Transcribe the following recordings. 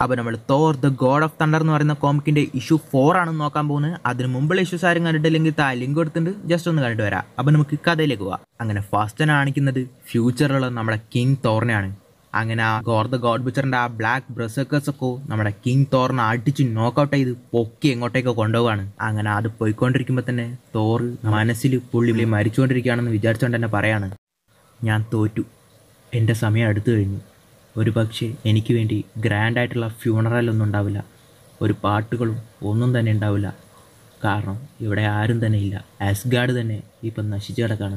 അപ്പോൾ നമ്മൾ Thor the god of thunder എന്ന് പറയുന്ന കോമിക്കിന്റെ ഇഷ്യൂ ഫോർ ആണ് നോക്കാൻ പോകുന്നത് അതിന് മുമ്പുള്ള ഇഷ്യൂസ് ആരും കണ്ടിട്ടില്ലെങ്കിൽ താ ലിങ്ക് കൊടുത്തിട്ട് ജസ്റ്റ് ഒന്ന് കണ്ടിട്ട് വരാം അപ്പോൾ നമുക്ക് കഥയിലേക്ക് പോവാം അങ്ങനെ ഫസ്റ്റ് കാണിക്കുന്നത് ഫ്യൂച്ചറിലുള്ള നമ്മുടെ കിങ് തോറിനെയാണ് അങ്ങനെ ആ ഗോർ ദ ഗോഡ് ബിച്ചറിന്റെ ആ ബ്ലാക്ക് ബ്രസേക്കേഴ്സ് ഒക്കെ നമ്മുടെ കിങ് തോറിനെ അടിച്ച് നോക്കൗട്ട് ചെയ്ത് പൊക്കി എങ്ങോട്ടേക്കോ കൊണ്ടുപോവാണ് അങ്ങനെ അത് പോയിക്കൊണ്ടിരിക്കുമ്പോൾ തന്നെ തോറ് മനസ്സിൽ പുള്ളി പുള്ളി മരിച്ചുകൊണ്ടിരിക്കുകയാണെന്ന് വിചാരിച്ചുകൊണ്ട് തന്നെ പറയാണ് ഞാൻ തോറ്റു എൻ്റെ സമയം അടുത്തു കഴിഞ്ഞു ഒരു പക്ഷേ എനിക്ക് വേണ്ടി ഗ്രാൻഡായിട്ടുള്ള ഫ്യൂണറലൊന്നും ഉണ്ടാവില്ല ഒരു പാട്ടുകളും ഒന്നും തന്നെ ഉണ്ടാവില്ല കാരണം ഇവിടെ ആരും തന്നെ ഇല്ല ആസ്ഗാർഡ് തന്നെ ഇപ്പം നശിച്ചു കിടക്കാണ്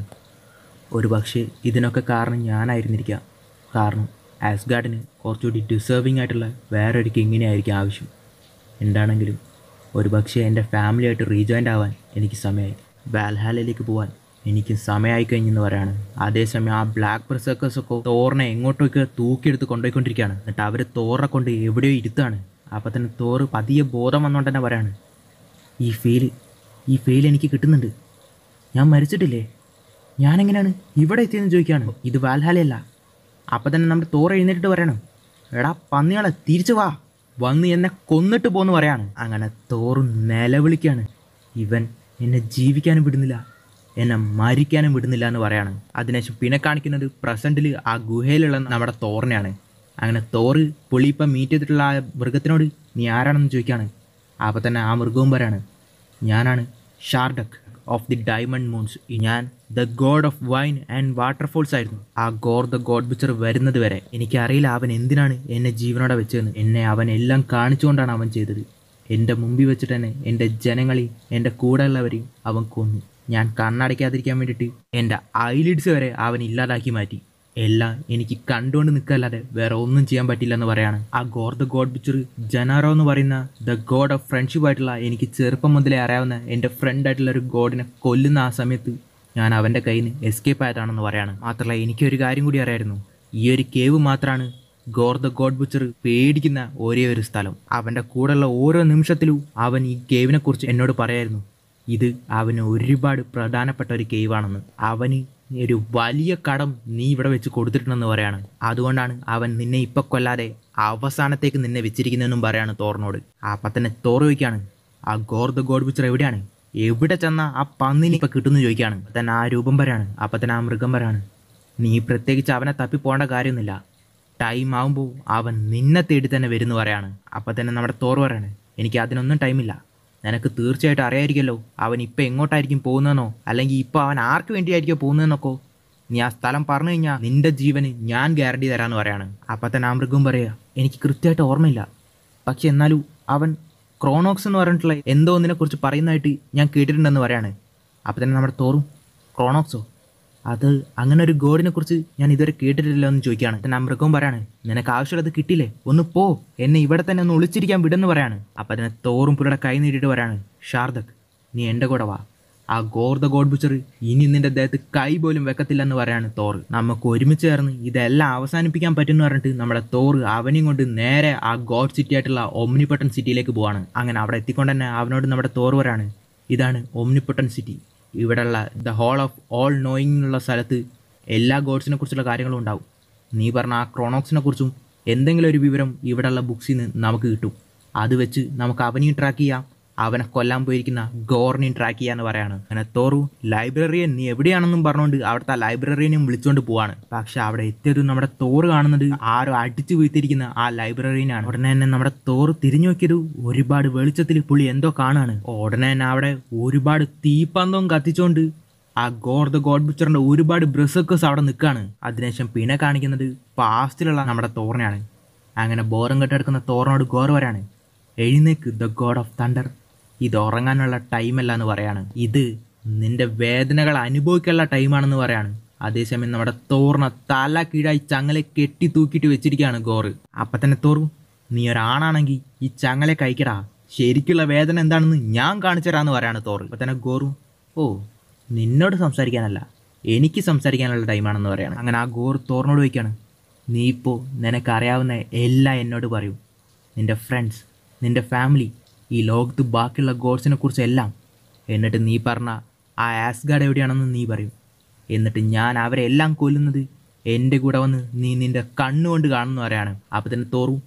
ഒരു പക്ഷേ ഇതിനൊക്കെ കാരണം ഞാനായിരുന്നിരിക്കാം കാരണം ആസ്ഗാർഡിന് കുറച്ചുകൂടി ഡിസേർവിംഗ് ആയിട്ടുള്ള വേറൊരു കിങ്ങിനെ ആയിരിക്കും ആവശ്യം എന്താണെങ്കിലും ഒരു പക്ഷേ എൻ്റെ ഫാമിലിയായിട്ട് റീജോയിൻ്റ് ആവാൻ എനിക്ക് സമയമായി വാൽഹാലയിലേക്ക് പോകാൻ എനിക്ക് സമയമായി കഴിഞ്ഞെന്ന് പറയാണ് അതേസമയം ആ ബ്ലാക്ക് പ്രസേക്കേഴ്സ് ഒക്കെ തോറിനെ എങ്ങോട്ടൊക്കെ തൂക്കിയെടുത്ത് കൊണ്ടുപോയിക്കൊണ്ടിരിക്കുകയാണ് എന്നിട്ട് അവർ തോറിനെ കൊണ്ട് എവിടെയോ ഇരുത്താണ് അപ്പം തന്നെ തോറ് പതിയെ ബോധം വന്നുകൊണ്ട് തന്നെ പറയാണ് ഈ ഫീല് ഈ ഫീൽ എനിക്ക് കിട്ടുന്നുണ്ട് ഞാൻ മരിച്ചിട്ടില്ലേ ഞാനെങ്ങനെയാണ് ഇവിടെ എത്തിയെന്ന് ചോദിക്കുകയാണ് ഇത് വാൽഹാലയല്ല അപ്പം തന്നെ നമ്മുടെ തോറ് എഴുന്നേറ്റിട്ട് പറയണം എടാ പന്നികളെ തിരിച്ചു വാ വന്ന് എന്നെ കൊന്നിട്ട് പോന്ന് പറയാണ് അങ്ങനെ തോറ് നിലവിളിക്കാണ് ഇവൻ എന്നെ ജീവിക്കാനും വിടുന്നില്ല എന്നെ മരിക്കാനും വിടുന്നില്ല എന്ന് പറയാണ് അതിനുശേഷം പിന്നെ കാണിക്കുന്നത് പ്രസൻറ്റിൽ ആ ഗുഹയിലുള്ള നമ്മുടെ തോറിനെയാണ് അങ്ങനെ തോറ് പുള്ളി ഇപ്പം മീറ്റ് ചെയ്തിട്ടുള്ള ആ മൃഗത്തിനോട് നീ ആരാണെന്ന് ചോദിക്കുകയാണ് അപ്പോൾ തന്നെ ആ മൃഗവും പറയാണ് ഞാനാണ് Shardak of the diamond moons ഞാൻ the god of wine and waterfalls ആയിരുന്നു ആ ഗോർ ദ ഗോഡ് ബിച്ചർ വരുന്നത് വരെ എനിക്കറിയില്ല അവൻ എന്തിനാണ് എന്നെ ജീവനോടെ വെച്ചതെന്ന് എന്നെ അവൻ എല്ലാം കാണിച്ചുകൊണ്ടാണ് അവൻ ചെയ്തത് എൻ്റെ മുമ്പിൽ വെച്ചിട്ട് തന്നെ എൻ്റെ ജനങ്ങളെയും എൻ്റെ കൂടെയുള്ളവരെയും അവൻ കൊന്നു ഞാൻ കണ്ണടയ്ക്കാതിരിക്കാൻ വേണ്ടിയിട്ട് എൻ്റെ ഐലിഡ്സ് വരെ അവൻ ഇല്ലാതാക്കി മാറ്റി എല്ലാം എനിക്ക് കണ്ടുകൊണ്ട് നിൽക്കല്ലാതെ വേറെ ഒന്നും ചെയ്യാൻ പറ്റില്ലെന്ന് പറയാണ് ആ ഗോർ ദ ഗോഡ് പിക്ചർ ജനാറോ എന്ന് പറയുന്ന ദ ഗോഡ് ഓഫ് ഫ്രണ്ട്ഷിപ്പ് ആയിട്ടുള്ള എനിക്ക് ചെറുപ്പം മുതലേ അറിയാവുന്ന എൻ്റെ ഫ്രണ്ട് ആയിട്ടുള്ള ഒരു ഗോഡിനെ കൊല്ലുന്ന ആ സമയത്ത് ഞാൻ അവൻ്റെ കയ്യിൽ നിന്ന് എസ്കേപ്പ് ആയതാണെന്ന് പറയാണ് മാത്രമല്ല എനിക്കൊരു കാര്യം കൂടി അറിയായിരുന്നു ഈ ഒരു കേവ് മാത്രമാണ് ഗോർ ദ ഗോഡ് ബുച്ചർ പേടിക്കുന്ന ഒരേ ഒരു സ്ഥലം അവൻ്റെ കൂടെയുള്ള ഓരോ നിമിഷത്തിലും അവൻ ഈ കേവിനെ കുറിച്ച് എന്നോട് പറയായിരുന്നു ഇത് അവന് ഒരുപാട് പ്രധാനപ്പെട്ട ഒരു കേവാണെന്ന് അവന് ഒരു വലിയ കടം നീ ഇവിടെ വെച്ച് കൊടുത്തിട്ടുണ്ടെന്ന് പറയാണ് അതുകൊണ്ടാണ് അവൻ നിന്നെ ഇപ്പൊ കൊല്ലാതെ അവസാനത്തേക്ക് നിന്നെ വെച്ചിരിക്കുന്നതെന്നും പറയാണ് തോറിനോട് അപ്പം തന്നെ തോറ് ചോദിക്കാണ് ആ ഗോർ ദ ഗോഡ് ബുച്ചർ എവിടെയാണ് എവിടെ ചെന്ന ആ പന്നിന് ഇപ്പൊ കിട്ടുന്നു ചോദിക്കാണ് അപ്പൊ തന്നെ ആ രൂപം വരാണ് അപ്പം തന്നെ ആ മൃഗം വരാണ് നീ പ്രത്യേകിച്ച് അവനെ തപ്പി പോകേണ്ട കാര്യമൊന്നുമില്ല ടൈം ആവുമ്പോൾ അവൻ നിന്നെ തേടി തന്നെ വരുന്നു പറയാണ് അപ്പം തന്നെ നമ്മുടെ തോറ് പറയാണ് എനിക്ക് അതിനൊന്നും ടൈമില്ല നിനക്ക് തീർച്ചയായിട്ടും അറിയായിരിക്കല്ലോ അവൻ ഇപ്പം എങ്ങോട്ടായിരിക്കും പോകുന്നതെന്നോ അല്ലെങ്കിൽ ഇപ്പം അവൻ ആർക്ക് വേണ്ടിയായിരിക്കും പോകുന്നതെന്നൊക്കെ നീ ആ സ്ഥലം പറഞ്ഞു കഴിഞ്ഞാൽ നിന്റെ ജീവന് ഞാൻ ഗ്യാരണ്ടി തരാമെന്ന് പറയാണ് അപ്പം തന്നെ ആ മൃഗവും പറയുക എനിക്ക് കൃത്യമായിട്ട് ഓർമ്മയില്ല പക്ഷെ എന്നാലും അവൻ ക്രോണോക്സ് എന്ന് പറഞ്ഞിട്ടുള്ള എന്തോ ഒന്നിനെ കുറിച്ച് പറയുന്നതായിട്ട് ഞാൻ കേട്ടിട്ടുണ്ടെന്ന് പറയാണ് അപ്പം തന്നെ നമ്മുടെ തോറും ക്രോണോക്സോ അത് അങ്ങനെ ഒരു ഗോഡിനെ കുറിച്ച് ഞാൻ ഇതുവരെ കേട്ടിട്ടില്ല എന്ന് ചോദിക്കുകയാണ് തന്നെ ആ മൃഗവും പറയാണ് നിനക്ക് ആവശ്യമുള്ളത് കിട്ടിയില്ലേ ഒന്ന് പോ എന്നെ ഇവിടെ തന്നെ ഒന്ന് ഒളിച്ചിരിക്കാൻ വിടെന്ന് പറയാണ് അപ്പം അതിനെ തോറും പുള്ളിയുടെ കൈ നീട്ടിയിട്ട് പറയാണ് ഷാർദക് നീ എൻ്റെ കൂടെ വാ ആ ഗോർ ദ ഗോഡ് ബുച്ചർ ഇനി നിന്റെ ദേഹത്ത് കൈ പോലും വെക്കത്തില്ലെന്ന് പറയാണ് തോറ് നമുക്ക് ഒരുമിച്ച് ചേർന്ന് ഇതെല്ലാം അവസാനിപ്പിക്കാൻ പറ്റുമെന്ന് പറഞ്ഞിട്ട് നമ്മുടെ തോറ് അവനെയും കൊണ്ട് നേരെ ആ ഗോഡ് സിറ്റി ആയിട്ടുള്ള ഒമ്നിപ്പട്ടൻ സിറ്റിയിലേക്ക് പോവാണ് അങ്ങനെ അവിടെ എത്തിക്കൊണ്ട് തന്നെ അവനോട് നമ്മുടെ തോറ് പറയാണ് ഇതാണ് ഒമ്നിപ്പട്ടൻ സിറ്റി ഇവിടെയുള്ള the hall of all knowing എന്നുള്ള സ്ഥലത്ത് എല്ലാ ഗോഡ്സിനെ കുറിച്ചുള്ള കാര്യങ്ങളും ഉണ്ടാവും നീ പറഞ്ഞ ആ ക്രോണോക്സിനെ കുറിച്ചും എന്തെങ്കിലും ഒരു വിവരം ഇവിടെയുള്ള ബുക്സിൽ നിന്ന് നമുക്ക് കിട്ടും അത് വെച്ച് നമുക്ക് അവനെയും ട്രാക്ക് ചെയ്യാം അവനെ കൊല്ലാൻ പോയിരിക്കുന്ന ഗോറിനെയും ട്രാക്ക് ചെയ്യാന്ന് പറയാണ് അങ്ങനെ തോറു ലൈബ്രറിയൻ നീ എവിടെയാണെന്നും പറഞ്ഞുകൊണ്ട് അവിടുത്തെ ആ ലൈബ്രറിയനെയും വിളിച്ചുകൊണ്ട് പോവാണ് പക്ഷെ അവിടെ എത്തിയതും നമ്മുടെ തോറ് കാണുന്നത് ആരോ അടിച്ചു വീഴ്ത്തിരിക്കുന്ന ആ ലൈബ്രറിയനാണ് ഉടനെ തന്നെ നമ്മുടെ തോറ് തിരിഞ്ഞു നോക്കിയത് ഒരുപാട് വെളിച്ചത്തിൽ പുള്ളി എന്തോ കാണാണ് ഉടനെ തന്നെ അവിടെ ഒരുപാട് തീപ്പന്തവും കത്തിച്ചോണ്ട് ആ ഗോർ ദ ഗോഡ് ബുച്ചറിന്റെ ഒരുപാട് ബ്രസക്കേഴ്സ് അവിടെ നിൽക്കുകയാണ് അതിനുശേഷം പിന്നെ കാണിക്കുന്നത് പാസ്റ്റിലുള്ള നമ്മുടെ തോറിനെയാണ് അങ്ങനെ ബോറം കെട്ടെടുക്കുന്ന തോറിനോട് ഗോർ വരാണ് എഴുന്നേക്ക് ദ ഗോഡ് ഓഫ് തണ്ടർ ഇത് ഉറങ്ങാനുള്ള ടൈമല്ല എന്ന് പറയാണ് ഇത് നിന്റെ വേദനകൾ അനുഭവിക്കാനുള്ള ടൈമാണെന്ന് പറയാണ് അതേസമയം നമ്മുടെ തോറിന തല കീഴായി ചങ്ങലെ കെട്ടി തൂക്കിയിട്ട് വെച്ചിരിക്കുകയാണ് ഗോറ് അപ്പം തന്നെ തോറും നീ ഒരാണാണെങ്കിൽ ഈ ചങ്ങലെ കഴിക്കടാ ശരിക്കുള്ള വേദന എന്താണെന്ന് ഞാൻ കാണിച്ചു തരാമെന്ന് പറയാണ് തോറ് അപ്പം തന്നെ ഗോറും ഓ നിന്നോട് സംസാരിക്കാനല്ല എനിക്ക് സംസാരിക്കാനുള്ള ടൈമാണെന്ന് പറയാണ് അങ്ങനെ ആ ഗോർ തോറിനോട് ചോദിക്കാണ് നീ ഇപ്പോൾ നിനക്കറിയാവുന്ന എല്ലാം എന്നോട് പറയൂ നിന്റെ ഫ്രണ്ട്സ് നിന്റെ ഫാമിലി ഈ ലോകത്ത് ബാക്കിയുള്ള ഗോഡ്സിനെ കുറിച്ചെല്ലാം എന്നിട്ട് നീ പറഞ്ഞ ആ ആസ്ഗാഡ് എവിടെയാണെന്ന് നീ പറയും എന്നിട്ട് ഞാൻ അവരെ എല്ലാം കൊല്ലുന്നത് എൻ്റെ കൂടെ വന്ന് നീ നിന്റെ കണ്ണുകൊണ്ട് കാണുന്നു പറയാണ് അപ്പം തന്നെ തോറും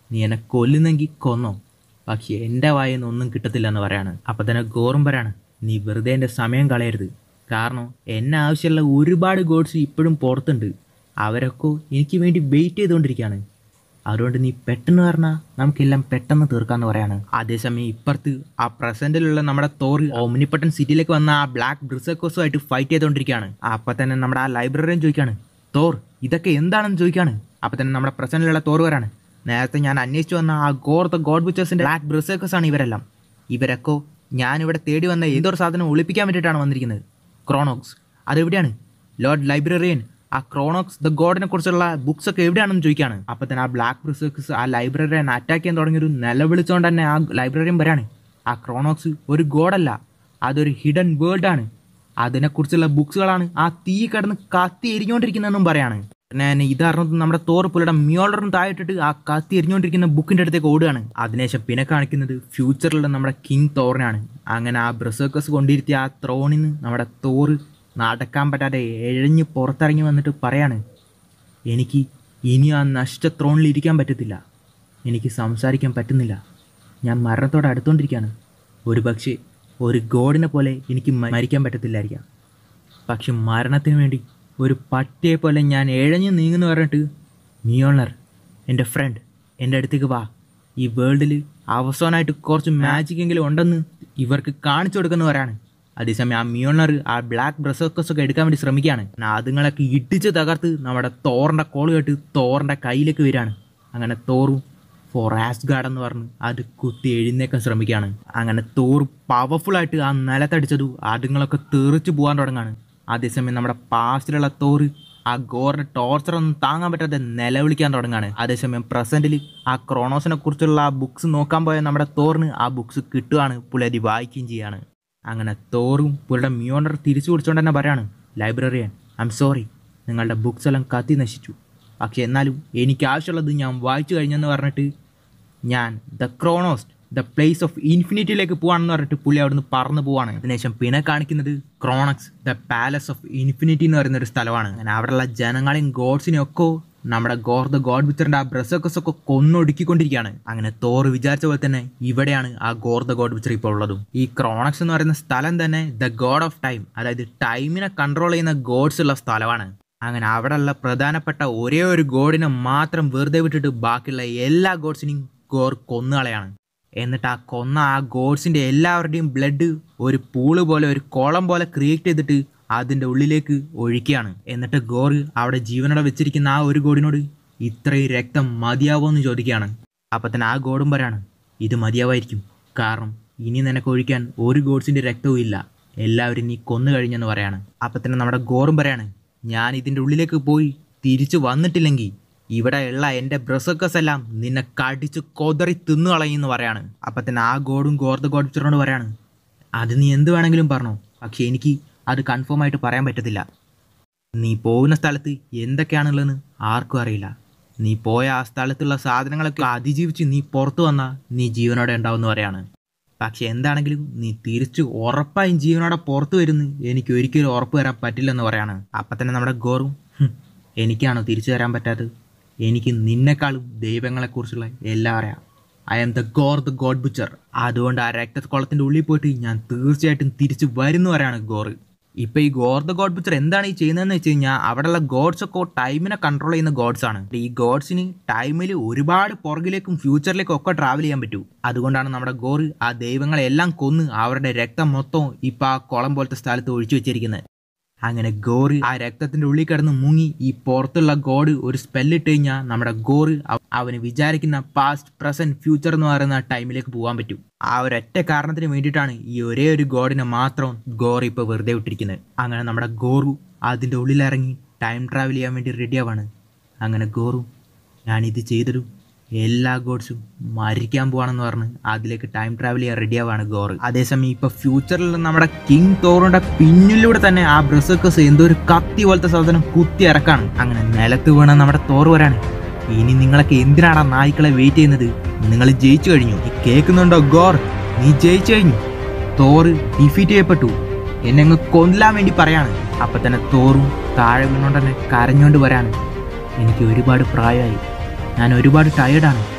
നീ എന്നെ കൊല്ലുന്നെങ്കിൽ കൊന്നോ പക്ഷേ എൻ്റെ വായിൽ നിന്ന് ഒന്നും കിട്ടത്തില്ല എന്ന് പറയാണ് അപ്പം തന്നെ ഗോറും പറയാണ് നീ വെറുതെ എൻ്റെ സമയം കളയരുത് കാരണം എന്നെ ആവശ്യമുള്ള ഒരുപാട് ഗോഡ്സ് ഇപ്പോഴും പുറത്തുണ്ട് അവരൊക്കെ എനിക്ക് വേണ്ടി വെയിറ്റ് ചെയ്തുകൊണ്ടിരിക്കുകയാണ് അതുകൊണ്ട് നീ പെട്ടെന്ന് പറഞ്ഞാൽ നമുക്കെല്ലാം പെട്ടെന്ന് തീർക്കാന്ന് പറയാണ് അതേസമയം ഇപ്പുറത്ത് ആ പ്രസന്റിലുള്ള നമ്മുടെ തോറ് ഓമിനിപ്പട്ടൻ സിറ്റിയിലേക്ക് വന്ന ആ ബ്ലാക്ക് ബ്രിസക്കോസുമായിട്ട് ഫൈറ്റ് ചെയ്തുകൊണ്ടിരിക്കുകയാണ് അപ്പം തന്നെ നമ്മുടെ ആ ലൈബ്രറിയും ചോദിക്കാണ് തോർ ഇതൊക്കെ എന്താണെന്ന് ചോദിക്കാണ് അപ്പം തന്നെ നമ്മുടെ പ്രസന്റിലുള്ള തോറ് വരാണ് നേരത്തെ ഞാൻ അന്വേഷിച്ചു വന്ന ആ ഗോർ ദ ഗോഡ് ബുച്ചേഴ്സിന്റെ ബ്ലാക്ക് ബ്രിസേക്കേഴ്സ് ആണ് ഇവരെല്ലാം ഇവരൊക്കെ ഞാനിവിടെ തേടി വന്ന ഏതൊരു സാധനം ഒളിപ്പിക്കാൻ വേണ്ടിയിട്ടാണ് വന്നിരിക്കുന്നത് ക്രോണോക്സ് അതെവിടെയാണ് ലോർഡ് ലൈബ്രറിയൻ ആ ക്രോണോക്സ് ദ ഗോഡിനെ കുറിച്ചുള്ള ബുക്സ് ഒക്കെ എവിടെയാണെന്ന് ചോദിക്കാണ് അപ്പൊ തന്നെ ആ ബ്ലാക്ക് ബ്രിസേക്കേഴ്സ് ആ ലൈബ്രറിയൻ അറ്റാക്ക് ചെയ്യാൻ തുടങ്ങിയൊരു നിലവിളിച്ചുകൊണ്ട് തന്നെ ആ ലൈബ്രറിയൻ വരാണ് ആ ക്രോണോക്സ് ഒരു ഗോഡല്ല അതൊരു ഹിഡൻ വേൾഡ് ആണ് അതിനെക്കുറിച്ചുള്ള ബുക്സുകളാണ് ആ തീ കിടന്ന് കത്തി എരിഞ്ഞുകൊണ്ടിരിക്കുന്നതെന്നും പറയാണ് പിന്നെ ഇത് അറിഞ്ഞത് നമ്മുടെ തോറ് പുള്ളിയുടെ മ്യോളറും താഴെട്ടിട്ട് ആ കത്തി എരിഞ്ഞുകൊണ്ടിരിക്കുന്ന ബുക്കിന്റെ അടുത്തേക്ക് ഓടുകയാണ് അതിനുശേഷം പിന്നെ കാണിക്കുന്നത് ഫ്യൂച്ചറിലുള്ള നമ്മുടെ കിങ് തോറിനാണ് അങ്ങനെ ആ ബ്രസേക്കസ് കൊണ്ടിരുത്തിയ ആ ത്രോണിൽ നിന്ന് നമ്മുടെ തോറ് നടക്കാൻ പറ്റാതെ എഴഞ്ഞ് പുറത്തിറങ്ങി വന്നിട്ട് പറയാണ് എനിക്ക് ഇനി ആ നഷ്ട ത്രോണിൽ ഇരിക്കാൻ പറ്റത്തില്ല എനിക്ക് സംസാരിക്കാൻ പറ്റുന്നില്ല ഞാൻ മരണത്തോടെ അടുത്തോണ്ടിരിക്കുകയാണ് ഒരു പക്ഷേ ഒരു ഗോഡിനെ പോലെ എനിക്ക് മ- മരിക്കാൻ പറ്റത്തില്ലായിരിക്കാം പക്ഷെ മരണത്തിന് വേണ്ടി ഒരു പട്ടിയെ പോലെ ഞാൻ എഴഞ്ഞു നീങ്ങുന്നു പറഞ്ഞിട്ട് മിയോണർ എൻ്റെ ഫ്രണ്ട് എൻ്റെ അടുത്തേക്ക് വാ ഈ വേൾഡിൽ അവസാനമായിട്ട് കുറച്ച് മാജിക് എങ്കിലും ഉണ്ടെന്ന് ഇവർക്ക് കാണിച്ചു കൊടുക്കുന്ന പറയാണ് അതേസമയം ആ മിയോണർ ആ ബ്ലാക്ക് ബ്രസോക്കസ് ഒക്കെ എടുക്കാൻ വേണ്ടി ശ്രമിക്കുകയാണ് എന്നാ അതുങ്ങളൊക്കെ ഇടിച്ച് തകർത്ത് നമ്മുടെ തോറിൻ്റെ കോൾ കേട്ട് തോറിൻ്റെ കയ്യിലേക്ക് വരികയാണ് അങ്ങനെ തോറും ഫോർ ആസ് ഗാർഡ് എന്ന് പറഞ്ഞ് അത് കുത്തി എഴുന്നേക്കാൻ ശ്രമിക്കുകയാണ് അങ്ങനെ തോർ പവർഫുൾ ആയിട്ട് ആ നിലത്തടിച്ചതു അതുങ്ങളൊക്കെ തെറിച്ച് പോകാൻ തുടങ്ങാണ് അതേസമയം നമ്മുടെ പാസ്റ്റിലുള്ള തോറ് ആ ഗോറിന്റെ ടോർച്ചർ ഒന്നും താങ്ങാൻ പറ്റാതെ നിലവിളിക്കാൻ തുടങ്ങാണ് അതേസമയം പ്രസന്റിൽ ആ ക്രോണോസിനെ കുറിച്ചുള്ള ആ ബുക്സ് നോക്കാൻ പോയ നമ്മുടെ തോറിന് ആ ബുക്സ് കിട്ടുകയാണ് പുള്ളി അത് വായിക്കുകയും ചെയ്യാണ് അങ്ങനെ തോറും പുള്ളിയുടെ മ്യോണർ തിരിച്ചു പിടിച്ചുകൊണ്ട് തന്നെ പറയാണ് ലൈബ്രറിയൻ ഐ എം സോറി നിങ്ങളുടെ ബുക്സ് എല്ലാം കത്തി നശിച്ചു പക്ഷെ എന്നാലും എനിക്ക് ആവശ്യമുള്ളത് ഞാൻ വായിച്ചു കഴിഞ്ഞെന്ന് പറഞ്ഞിട്ട് ഞാൻ ദ ക്രോണോസ്റ്റ് ദ പ്ലേസ് ഓഫ് ഇൻഫിനിറ്റിയിലേക്ക് പോവാണെന്ന് പറഞ്ഞിട്ട് പുള്ളി അവിടുന്ന് പറന്നു പോവാണ് അതിനുശേഷം പിന്നെ കാണിക്കുന്നത് ക്രോണക്സ് ദ പാലസ് ഓഫ് ഇൻഫിനിറ്റി എന്ന് പറയുന്ന ഒരു സ്ഥലമാണ് അങ്ങനെ അവിടെയുള്ള ജനങ്ങളെയും ഗോഡ്സിനെയും ഒക്കെ നമ്മുടെ ഗോർ ദ ഗോഡ് വിച്ചറിന്റെ ആ ബ്രസക്കസ് ഒക്കെ കൊന്നൊടുക്കിക്കൊണ്ടിരിക്കുകയാണ് അങ്ങനെ തോറ് വിചാരിച്ച പോലെ തന്നെ ഇവിടെയാണ് ആ ഗോർ ദ ഗോഡ് വിച്ചർ ഇപ്പോൾ ഉള്ളതും ഈ ക്രോണക്സ് എന്ന് പറയുന്ന സ്ഥലം തന്നെ ദ ഗോഡ് ഓഫ് ടൈം അതായത് ടൈമിനെ കൺട്രോൾ ചെയ്യുന്ന ഗോഡ്സ് ഉള്ള സ്ഥലമാണ് അങ്ങനെ അവിടെയുള്ള പ്രധാനപ്പെട്ട ഒരേ ഒരു ഗോഡിനെ മാത്രം വെറുതെ വിട്ടിട്ട് ബാക്കിയുള്ള എല്ലാ ഗോഡ്സിനെയും ഗോർ കൊന്നുകളയാണ് എന്നിട്ട് ആ കൊന്ന ആ ഗോഡ്സിന്റെ എല്ലാവരുടെയും ബ്ലഡ് ഒരു പൂള് പോലെ ഒരു കോളം പോലെ ക്രിയേറ്റ് ചെയ്തിട്ട് അതിന്റെ ഉള്ളിലേക്ക് ഒഴിക്കുകയാണ് എന്നിട്ട് ഗോർ അവിടെ ജീവനോടെ വെച്ചിരിക്കുന്ന ആ ഒരു ഗോഡിനോട് ഇത്രയും രക്തം മതിയാവോ എന്ന് ചോദിക്കുകയാണ് അപ്പൊ തന്നെ ആ ഗോഡും പറയാണ് ഇത് മതിയാവായിരിക്കും കാരണം ഇനി നിനക്ക് ഒഴിക്കാൻ ഒരു ഗോഡ്സിന്റെ രക്തവും ഇല്ല എല്ലാവരും നീ കൊന്നു കഴിഞ്ഞെന്ന് പറയാണ് അപ്പൊ തന്നെ നമ്മുടെ ഗോറും പറയാണ് ഞാൻ ഇതിന്റെ ഉള്ളിലേക്ക് പോയി തിരിച്ചു വന്നിട്ടില്ലെങ്കിൽ ഇവിടെ ഉള്ള എൻ്റെ ബ്രസക്കസ് എല്ലാം നിന്നെ കടിച്ച് കൊതറി തിന്നു കളയുമെന്ന് പറയാണ് അപ്പം തന്നെ ആ ഗോഡും ഗോർദ ഗോഡ് പിക്ചറിനോട് പറയാണ് അത് നീ എന്ത് വേണമെങ്കിലും പറഞ്ഞോ പക്ഷെ എനിക്ക് അത് കൺഫേം ആയിട്ട് പറയാൻ പറ്റത്തില്ല നീ പോകുന്ന സ്ഥലത്ത് എന്തൊക്കെയാണുള്ളതെന്ന് ആർക്കും അറിയില്ല നീ പോയ ആ സ്ഥലത്തുള്ള സാധനങ്ങളൊക്കെ അതിജീവിച്ച് നീ പുറത്തു വന്നാൽ നീ ജീവനോടെ ഉണ്ടാവുമെന്ന് പറയാണ് പക്ഷെ എന്താണെങ്കിലും നീ തിരിച്ചു ഉറപ്പായും ജീവനോടെ പുറത്തു വരുന്നു എനിക്ക് ഒരിക്കലും ഉറപ്പ് തരാൻ പറ്റില്ലെന്ന് പറയാണ് അപ്പം തന്നെ നമ്മുടെ ഗോറും "ഹും, എനിക്കാണോ തിരിച്ചു തരാൻ പറ്റാത്തത് എനിക്ക് നിന്നെക്കാളും ദൈവങ്ങളെക്കുറിച്ചുള്ള എല്ലാം അറിയാം I am the Gorr the god butcher അതുകൊണ്ട് ആ രക്തക്കുളത്തിൻ്റെ ഉള്ളിൽ പോയിട്ട് ഞാൻ തീർച്ചയായിട്ടും തിരിച്ചു വരുന്നു വരെയാണ് ഗോറ് ഇപ്പൊ ഈ ഗോർ ദ ഗോഡ് ബുച്ചർ എന്താണ് ഈ ചെയ്യുന്നതെന്ന് വെച്ച് കഴിഞ്ഞാൽ അവിടെയുള്ള ഗോഡ്സ് ഒക്കെ ടൈമിനെ കൺട്രോൾ ചെയ്യുന്ന ഗോഡ്സ് ആണ് ഈ ഗോഡ്സിന് ടൈമിൽ ഒരുപാട് പുറകിലേക്കും ഫ്യൂച്ചറിലേക്കും ഒക്കെ ട്രാവൽ ചെയ്യാൻ പറ്റൂ അതുകൊണ്ടാണ് നമ്മുടെ ഗോറ് ആ ദൈവങ്ങളെല്ലാം കൊന്ന് അവരുടെ രക്തം മൊത്തം ഇപ്പൊ ആ കുളം പോലത്തെ സ്ഥലത്ത് ഒഴിച്ചു വെച്ചിരിക്കുന്നത് അങ്ങനെ ഗോറ് ആ രക്തത്തിന്റെ ഉള്ളിൽ കിടന്ന് മുങ്ങി ഈ പുറത്തുള്ള ഗോഡ് ഒരു സ്പെല്ലിട്ട് കഴിഞ്ഞാൽ നമ്മുടെ ഗോറ് അവ- അവന് വിചാരിക്കുന്ന പാസ്റ്റ് പ്രസന്റ് ഫ്യൂച്ചർ എന്ന് പറയുന്ന ടൈമിലേക്ക് പോകാൻ പറ്റും ആ ഒരൊറ്റ കാരണത്തിന് വേണ്ടിയിട്ടാണ് ഈ ഒരേ ഒരു ഗോഡിനെ മാത്രം ഗോർ ഇപ്പൊ വെറുതെ വിട്ടിരിക്കുന്നത് അങ്ങനെ നമ്മുടെ ഗോറു അതിന്റെ ഉള്ളിലിറങ്ങി ടൈം ട്രാവൽ ചെയ്യാൻ വേണ്ടി റെഡിയാവാണ് അങ്ങനെ ഗോറു ഞാനിത് ചെയ്തിടും എല്ലാ ഗോഡ്സും മരിക്കാൻ പോവാണെന്ന് പറഞ്ഞ് അതിലേക്ക് ടൈം ട്രാവൽ ചെയ്യാൻ റെഡിയാവാണ് ഗോർ അതേസമയം ഇപ്പൊ ഫ്യൂച്ചറിൽ നമ്മുടെ കിങ് തോറിന്റെ പിന്നിലൂടെ തന്നെ ആ ബ്രസക്കസ് എന്തോ ഒരു കത്തി പോലത്തെ സാധനം കുത്തി ഇറക്കാണ് അങ്ങനെ നിലത്ത് വീണ നമ്മുടെ തോറ് വരാണ് ഇനി നിങ്ങളൊക്കെ എന്തിനാണ് ആ നായ്ക്കളെ വെയിറ്റ് ചെയ്യുന്നത് നിങ്ങൾ ജയിച്ചു കഴിഞ്ഞു ഈ കേൾക്കുന്നുണ്ടോ ഗോർ നീ ജയിച്ചു കഴിഞ്ഞു തോറ് ഡിഫീറ്റ് ചെയ്യപ്പെട്ടു എന്നെ അങ്ങ് കൊല്ലാൻ വേണ്ടി പറയാണ് അപ്പൊ തന്നെ തോറും താഴെ വീണോണ്ട് തന്നെ കരഞ്ഞോണ്ട് വരാണ് എനിക്ക് ഒരുപാട് പ്രായമായി ഞാൻ ഒരുപാട് ടയേർഡാണ്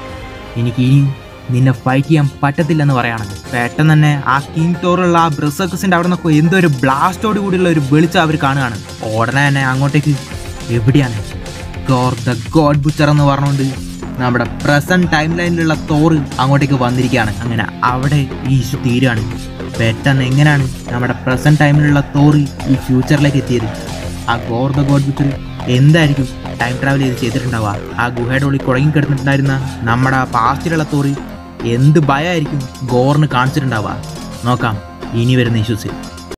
എനിക്ക് ഇനി നിന്നെ ഫൈറ്റ് ചെയ്യാൻ പറ്റത്തില്ലെന്ന് പറയാണ് പെട്ടെന്ന് തന്നെ ആ കിങ് ടോറുള്ള ആ ബ്രസക്കസിന്റെ അവിടെ നിന്നൊക്കെ എന്തോ ഒരു ബ്ലാസ്റ്റോട് കൂടിയുള്ള ഒരു വെളിച്ചം അവർ കാണുകയാണ് ഉടനെ തന്നെ അങ്ങോട്ടേക്ക് എവിടെയാണ് ഗോർ ദ ഗോഡ് ബുച്ചർ എന്ന് പറഞ്ഞുകൊണ്ട് നമ്മുടെ പ്രസന്റ് ടൈം ലൈനിലുള്ള തോറ് അങ്ങോട്ടേക്ക് വന്നിരിക്കുകയാണ് അങ്ങനെ അവിടെ ഈ ഇഷ്യൂ തീരുകയാണ് പെട്ടെന്ന് എങ്ങനെയാണ് നമ്മുടെ പ്രസന്റ് ടൈമിലുള്ള തോറ് ഈ ഫ്യൂച്ചറിലേക്ക് എത്തിയത് ആ ഗോർ ദ ഗോഡ് ബുച്ചർ എന്തായിരിക്കും ടൈം ട്രാവൽ ചെയ്ത് ചെയ്തിട്ടുണ്ടാവുക ആ ഗുഹയുടെ ഉള്ളിൽ കുഴങ്ങി കിടന്നിട്ടുണ്ടായിരുന്ന നമ്മുടെ പാസ്റ്റിലുള്ള തോറി എന്ത് ഭയമായിരിക്കും ഗോറിന് കാണിച്ചിട്ടുണ്ടാവുക നോക്കാം ഇനി വരുന്ന ഇഷ്യൂസ്